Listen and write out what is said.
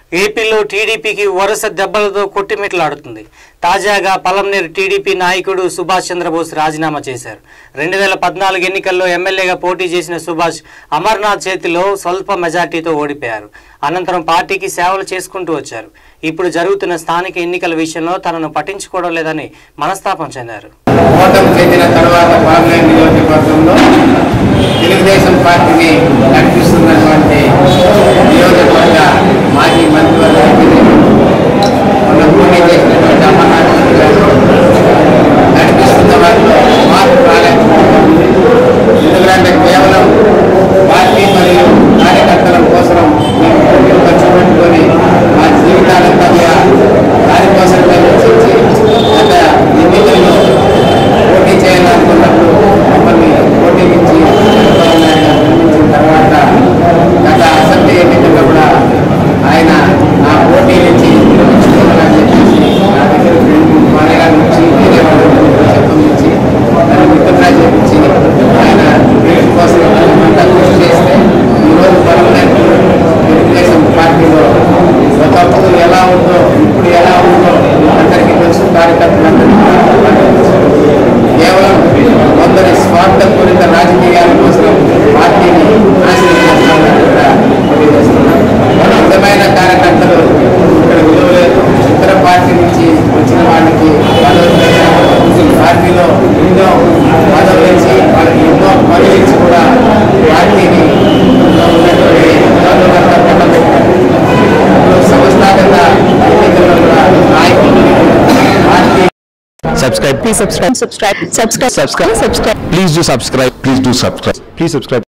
ఏపీలో టీడీపీకి వరుస దెబ్బలతో కొట్టిమిట్లాడుతుంది తాజాగా పలంనేరు టీడీపీ నాయకుడు సుభాష్ చంద్రబోస్ రాజీనామా చేశారు రెండు వేల పద్నాలుగు ఎన్నికల్లో ఎమ్మెల్యేగా పోటీ చేసిన సుభాష్ అమర్నాథ్ చేతిలో స్వల్ప మెజార్టీతో ఓడిపోయారు అనంతరం పార్టీకి సేవలు చేసుకుంటూ వచ్చారు ఇప్పుడు జరుగుతున్న స్థానిక ఎన్నికల విషయంలో తనను పట్టించుకోవడం లేదని మనస్తాపం చెందారు ఓటమి చెందిన తర్వాత పార్లమెంట్ నియోజకవర్గంలో తెలుగుదేశం పార్టీని నడిపిస్తున్నటువంటి నియోజకవర్గ మాజీ మంత్రివర్గ మొన్న పోటీ చేసినటువంటి అమర్నాథ్ రెడ్డి గారు నడిపిస్తున్న వారిలో మార్పు రాలేదు ఎందుకంటే కేవలం పార్టీ మరియు కార్యకర్తల కోసం మేము డబ్బులు ఖర్చు పెట్టుకొని మా జీవితాలంతా కూడా దానికోసమే వెచ్చించి గత ఎన్నికల్లో పోటీ చేయాలనుకున్నప్పుడు మమ్మల్ని పోటీ నుంచి చంద్రబాబు నాయుడు గారు నిర్మించిన తర్వాత గత అసెంబ్లీ ఎన్నికల్లో కూడా ఆయన నా పోటీ నుంచి విరమించుకోవాలని చెప్పేసి నా దగ్గర మన గారి నుంచి వేరే వాళ్ళ చెప్పం నుంచి నన్ను మిత్రులా చేపించి ఆయన వీటి కోసం అంతా కృషి చేస్తే ఈరోజు పర్మనెంట్ తెలుగుదేశం పార్టీలో ఒకప్పుడు ఎలా ఉందో ఇప్పుడు ఎలా ఉందో అందరికీ తెలుసు కార్యకర్తలందరికీ కూడా తెలుసు. కేవలం కొందరి స్వార్థపూరిత రాజకీయాల కోసం పార్టీని నాశనం చేస్తున్నారని కూడా తెలియజేస్తున్నాం నిజమైన కార్యకర్తలు ఇక్కడ విలువ లేదు ఇతర పార్టీ నుంచి వచ్చిన వాళ్ళకి పదవులు లేదు. పార్టీలో ఎన్నో పదవులు ఇచ్చి వాళ్ళకి ఎన్నో పనులు ఇచ్చి కూడా పార్టీని ఉన్నటువంటి పదవులంతా పట్టబెట్టారు ఇప్పుడు సంస్థాగత ఎన్నికల్లో కూడా నాయకులు party subscribe Please subscribe. Subscribe. Subscribe. Subscribe. Subscribe. please do subscribe please do subscribe please subscribe